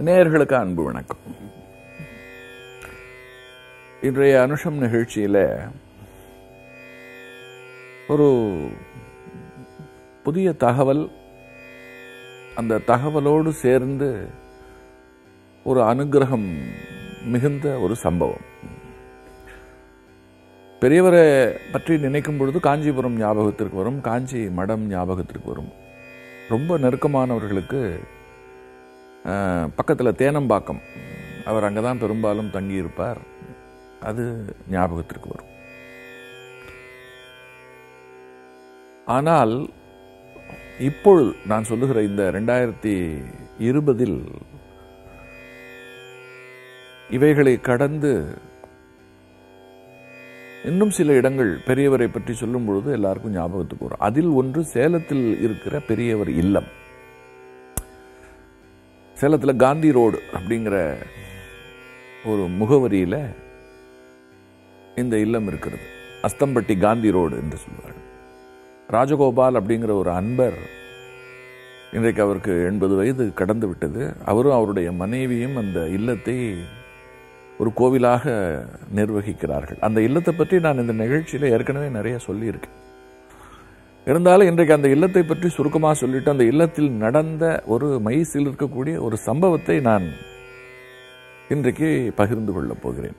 நேயர்களுக்கு அன்பு வணக்கம் இன்றைய அனுஷம் நிகழ்ச்சியில ஒரு புதிய தகவல் அந்த தகவலோடு சேர்ந்து ஒரு அனுகிரகம் மிகுந்த ஒரு சம்பவம் பெரியவரை பற்றி நினைக்கும் பொழுது காஞ்சிபுரம் ஞாபகத்திற்கு வரும் காஞ்சி மடம் ஞாபகத்திற்கு வரும் ரொம்ப நெருக்கமானவர்களுக்கு பக்கத்தில் தேனம்பாக்கம் அவர் அங்கே தான் பெரும்பாலும் தங்கியிருப்பார் அது ஞாபகத்திற்கு வரும் ஆனால் இப்பொழுது நான் சொல்லுகிற இந்த ரெண்டாயிரத்தி இருபதில் இவைகளை கடந்து இன்னும் சில இடங்கள் பெரியவரை பற்றி சொல்லும் பொழுது எல்லாருக்கும் ஞாபகத்துக்கு வரும் அதில் ஒன்று சேலத்தில் இருக்கிற பெரியவர் இல்லம் சேலத்தில் காந்தி ரோடு அப்படிங்கிற ஒரு முகவரியில் இந்த இல்லம் இருக்கிறது அஸ்தம்பட்டி காந்தி ரோடு என்று சொல்வார்கள் ராஜகோபால் அப்படிங்கிற ஒரு அன்பர் இன்றைக்கு அவருக்கு எண்பது வயது கடந்து விட்டது அவரும் அவருடைய மனைவியும் அந்த இல்லத்தை ஒரு கோவிலாக நிர்வகிக்கிறார்கள் அந்த இல்லத்தை பற்றி நான் இந்த நிகழ்ச்சியில் ஏற்கனவே நிறைய சொல்லியிருக்கேன் இருந்தாலும் இன்றைக்கு அந்த இல்லத்தை பற்றி சுருக்கமாக சொல்லிட்டு அந்த இல்லத்தில் நடந்த ஒரு மைசில் இருக்கக்கூடிய ஒரு சம்பவத்தை நான் இன்றைக்கு பகிர்ந்து கொள்ளப் போகிறேன்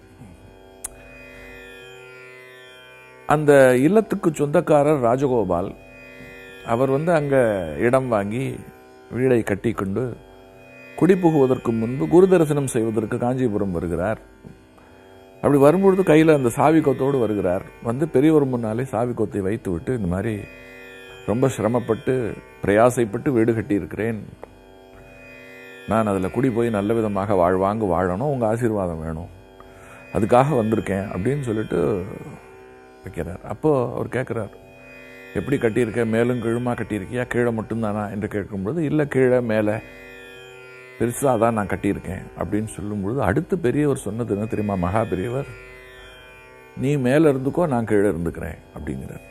அந்த இல்லத்துக்கு சொந்தக்காரர் ராஜகோபால் அவர் வந்து அங்கே இடம் வாங்கி வீடை கட்டி கொண்டு குடிபுகுவதற்கு முன்பு குரு தரிசனம் செய்வதற்கு காஞ்சிபுரம் வருகிறார் அப்படி வரும்பொழுது கையில் அந்த சாவி கொத்தோடு வருகிறார் வந்து பெரியவர் முன்னாலே சாவி கொத்தை வைத்து விட்டு இந்த மாதிரி ரொம்ப சிரமப்பட்டு பிரயாசைப்பட்டு வீடு கட்டியிருக்கிறேன் நான் அதில் குடி போய் நல்ல விதமாக வாழ்வாங்க வாழணும் உங்கள் ஆசீர்வாதம் வேணும் அதுக்காக வந்திருக்கேன் அப்படின்னு சொல்லிட்டு வைக்கிறார் அப்போது அவர் கேட்குறார் எப்படி கட்டியிருக்க மேலும் கீழுமா கட்டியிருக்கியா கீழே மட்டும்தானா என்று கேட்கும்பொழுது இல்லை கீழே மேலே பெருசாக தான் நான் கட்டியிருக்கேன் அப்படின்னு சொல்லும்பொழுது அடுத்து பெரியவர் சொன்னது என்ன தெரியுமா மகா பெரியவர் நீ மேலே இருந்துக்கோ நான் கீழே இருந்துக்கிறேன் அப்படிங்கிறார்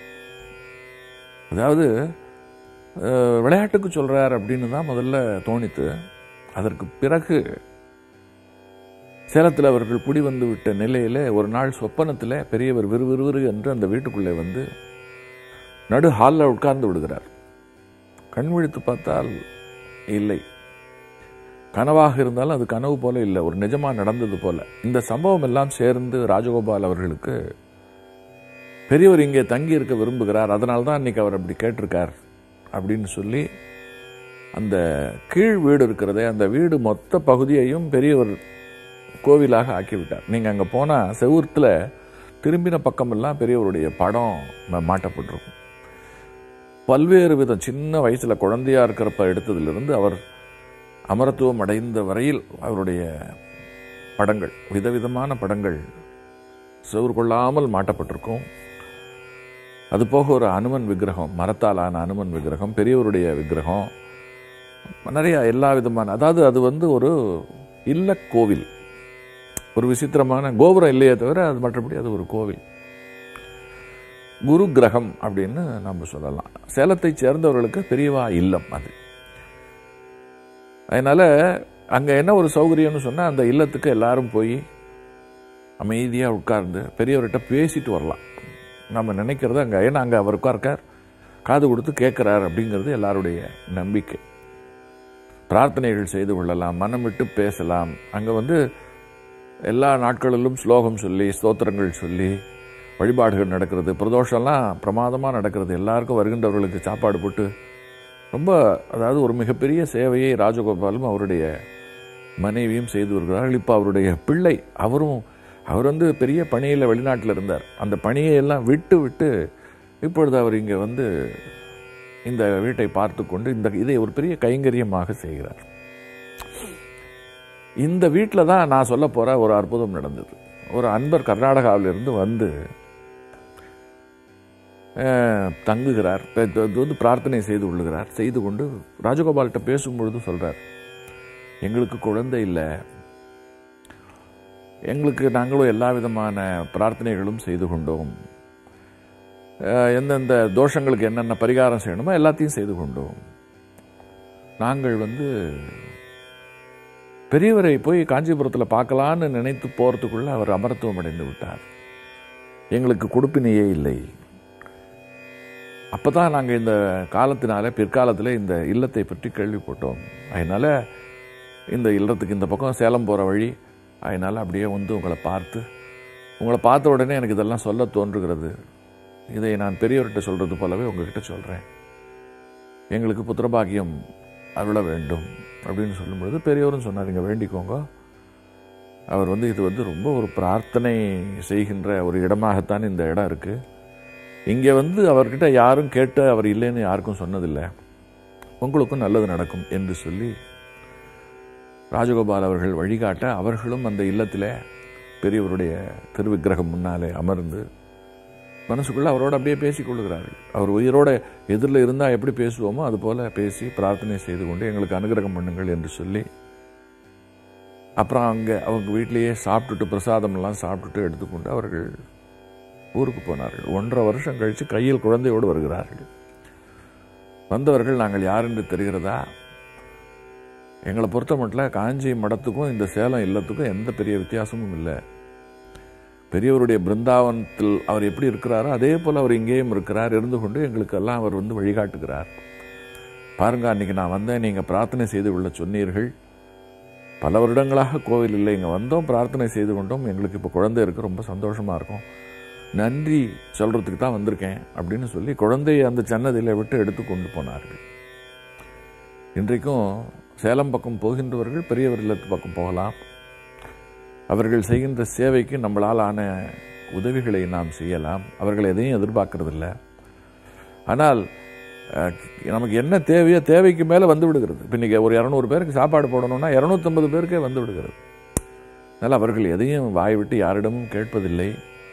அதாவது விளையாட்டுக்கு சொல்கிறார் அப்படின்னு தான் முதல்ல தோணித்து அதற்கு பிறகு சேலத்தில் அவர்கள் குடி வந்து விட்ட நிலையில் ஒரு நாள் சொப்பனத்தில் பெரியவர் விறுவிறுவிறு என்று அந்த வீட்டுக்குள்ளே வந்து நடு ஹாலில் உட்கார்ந்து விடுகிறார் கண் விழித்து பார்த்தால் இல்லை கனவாக இருந்தாலும் அது கனவு போல இல்லை ஒரு நிஜமாக நடந்தது போல இந்த சம்பவம் எல்லாம் சேர்ந்து ராஜகோபால் அவர்களுக்கு பெரியவர் இங்கே தங்கி இருக்க விரும்புகிறார் அதனால தான் இன்னைக்கு அவர் அப்படி கேட்டிருக்கார் அப்படின்னு சொல்லி அந்த கீழ் வீடு இருக்கிறதே அந்த வீடு மொத்த பகுதியையும் பெரியவர் கோவிலாக ஆக்கிவிட்டார் நீங்கள் அங்கே போனால் செவுத்தில் திரும்பின பக்கமெல்லாம் பெரியவருடைய படம் மாட்டப்பட்டிருக்கும் பல்வேறு விதம் சின்ன வயசில் குழந்தையா இருக்கிறப்ப எடுத்ததிலிருந்து அவர் அமரத்துவம் அடைந்த வரையில் அவருடைய படங்கள் விதவிதமான படங்கள் செவுறு கொள்ளாமல் மாட்டப்பட்டிருக்கும் அது போக ஒரு அனுமன் விக்கிரகம் மரத்தால் ஆன அனுமன் விக்கிரகம் பெரியவருடைய விக்கிரகம் நிறைய எல்லா விதமான அதாவது அது வந்து ஒரு இல்ல கோவில் ஒரு விசித்திரமான கோபுரம் இல்லையே தவிர அது மற்றபடி அது ஒரு கோவில் குரு கிரகம் அப்படின்னு நம்ம சொல்லலாம் சேலத்தை சேர்ந்தவர்களுக்கு பெரியவா இல்லம் அது அதனால அங்கே என்ன ஒரு சௌகரியம்னு சொன்னால் அந்த இல்லத்துக்கு எல்லாரும் போய் அமைதியாக உட்கார்ந்து பெரியவர்கிட்ட பேசிட்டு வரலாம் நம்ம நினைக்கிறது அங்கே ஏன்னா அங்கே அவர் உட்கார்க்கார் காது கொடுத்து கேட்குறார் அப்படிங்கிறது எல்லாருடைய நம்பிக்கை பிரார்த்தனைகள் செய்து கொள்ளலாம் மனம் விட்டு பேசலாம் அங்கே வந்து எல்லா நாட்களிலும் ஸ்லோகம் சொல்லி ஸ்தோத்திரங்கள் சொல்லி வழிபாடுகள் நடக்கிறது பிரதோஷம்லாம் பிரமாதமாக நடக்கிறது எல்லாருக்கும் வருகின்றவர்களுக்கு சாப்பாடு போட்டு ரொம்ப அதாவது ஒரு மிகப்பெரிய சேவையை ராஜகோபாலும் அவருடைய மனைவியும் செய்து வருகிறார்கள் இப்போ அவருடைய பிள்ளை அவரும் அவர் வந்து பெரிய பணியில் வெளிநாட்டில் இருந்தார் அந்த பணியை எல்லாம் விட்டு விட்டு இப்பொழுது அவர் இங்கே வந்து இந்த வீட்டை பார்த்து கொண்டு இந்த இதை ஒரு பெரிய கைங்கரியமாக செய்கிறார் இந்த வீட்டில் தான் நான் சொல்ல போகிற ஒரு அற்புதம் நடந்தது ஒரு அன்பர் கர்நாடகாவிலிருந்து வந்து தங்குகிறார் வந்து பிரார்த்தனை செய்து கொள்ளுகிறார் செய்து கொண்டு ராஜகோபால்கிட்ட பேசும்பொழுது சொல்கிறார் எங்களுக்கு குழந்தை இல்லை எங்களுக்கு நாங்களும் எல்லா விதமான பிரார்த்தனைகளும் செய்து கொண்டோம் எந்தெந்த தோஷங்களுக்கு என்னென்ன பரிகாரம் செய்யணுமோ எல்லாத்தையும் செய்து கொண்டோம் நாங்கள் வந்து பெரியவரை போய் காஞ்சிபுரத்தில் பார்க்கலான்னு நினைத்து போகிறதுக்குள்ள அவர் அமரத்துவம் அடைந்து விட்டார் எங்களுக்கு கொடுப்பினையே இல்லை அப்போ தான் நாங்கள் இந்த காலத்தினால பிற்காலத்தில் இந்த இல்லத்தை பற்றி கேள்விப்பட்டோம் அதனால் இந்த இல்லத்துக்கு இந்த பக்கம் சேலம் போகிற வழி அதனால் அப்படியே வந்து உங்களை பார்த்து உங்களை பார்த்த உடனே எனக்கு இதெல்லாம் சொல்ல தோன்றுகிறது இதை நான் பெரியவர்கிட்ட சொல்கிறது போலவே உங்ககிட்ட சொல்கிறேன் எங்களுக்கு புத்திரபாகியம் அருள வேண்டும் அப்படின்னு சொல்லும்பொழுது பெரியவரும் சொன்னார் இங்கே வேண்டிக்கோங்க அவர் வந்து இது வந்து ரொம்ப ஒரு பிரார்த்தனை செய்கின்ற ஒரு இடமாகத்தான் இந்த இடம் இருக்குது இங்கே வந்து அவர்கிட்ட யாரும் கேட்டு அவர் இல்லைன்னு யாருக்கும் சொன்னதில்லை உங்களுக்கும் நல்லது நடக்கும் என்று சொல்லி ராஜகோபால் அவர்கள் வழிகாட்ட அவர்களும் அந்த இல்லத்தில் பெரியவருடைய திருவிக்கிரகம் முன்னாலே அமர்ந்து மனசுக்குள்ள அவரோட அப்படியே பேசிக் கொள்கிறார்கள் அவர் உயிரோட எதிரில் இருந்தால் எப்படி பேசுவோமோ அது போல பேசி பிரார்த்தனை செய்து கொண்டு எங்களுக்கு அனுகிரகம் பண்ணுங்கள் என்று சொல்லி அப்புறம் அங்கே அவங்க வீட்டிலேயே சாப்பிட்டுட்டு பிரசாதம்லாம் சாப்பிட்டுட்டு எடுத்துக்கொண்டு அவர்கள் ஊருக்கு போனார்கள் ஒன்றரை வருஷம் கழித்து கையில் குழந்தையோடு வருகிறார்கள் வந்தவர்கள் நாங்கள் யார் என்று தெரிகிறதா எங்களை பொறுத்த மட்டும் காஞ்சி மடத்துக்கும் இந்த சேலம் இல்லத்துக்கும் எந்த பெரிய வித்தியாசமும் இல்லை பெரியவருடைய பிருந்தாவனத்தில் அவர் எப்படி இருக்கிறாரோ அதே போல் அவர் இங்கேயும் இருக்கிறார் இருந்து கொண்டு எங்களுக்கெல்லாம் அவர் வந்து வழிகாட்டுகிறார் பாருங்க அன்னைக்கு நான் வந்தேன் நீங்கள் பிரார்த்தனை செய்து கொள்ள சொன்னீர்கள் பல வருடங்களாக கோவில் இல்லை இங்கே வந்தோம் பிரார்த்தனை செய்து கொண்டோம் எங்களுக்கு இப்போ குழந்தை இருக்கு ரொம்ப சந்தோஷமாக இருக்கும் நன்றி சொல்கிறதுக்கு தான் வந்திருக்கேன் அப்படின்னு சொல்லி குழந்தையை அந்த சன்னதியில் விட்டு எடுத்து கொண்டு போனார்கள் இன்றைக்கும் சேலம் பக்கம் போகின்றவர்கள் பெரியவர் இல்லத்து பக்கம் போகலாம் அவர்கள் செய்கின்ற சேவைக்கு நம்மளால் ஆன உதவிகளை நாம் செய்யலாம் அவர்கள் எதையும் எதிர்பார்க்கறதில்ல ஆனால் அஹ், நமக்கு என்ன தேவையோ தேவைக்கு மேலே வந்து விடுகிறது இப்போ இன்றைக்கி ஒரு இரநூறு பேருக்கு சாப்பாடு போடணும்னா இரநூத்தம்பது பேருக்கே வந்து விடுகிறது அதனால் அவர்கள் எதையும் வாய் விட்டு யாரிடமும் கேட்பதில்லை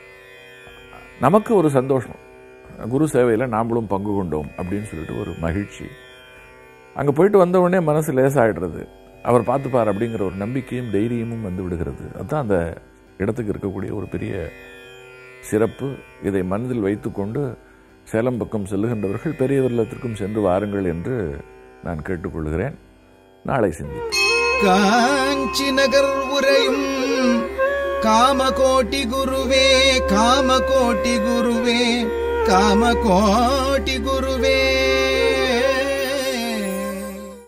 நமக்கு ஒரு சந்தோஷம் குரு சேவையில் நாமளும் பங்கு கொண்டோம் அப்படின்னு சொல்லிட்டு ஒரு மகிழ்ச்சி அங்கே போயிட்டு வந்த உடனே மனசு லேசாயிடுறது அவர் பார்த்துப்பார் அப்படிங்கிற ஒரு நம்பிக்கையும் தைரியமும் வந்து விடுகிறது அதுதான் அந்த இடத்துக்கு இருக்கக்கூடிய ஒரு பெரிய சிறப்பு இதை மனதில் வைத்துக்கொண்டு சேலம் பக்கம் செல்லுகின்றவர்கள் பெரிய இல்லத்திற்கும் சென்று வாருங்கள் என்று நான் கேட்டுக்கொள்கிறேன் நாளை சிந்தி காஞ்சி நகர் உரையும் காமகோட்டி குருவே காமகோட்டி குருவே காமகோட்டி குருவே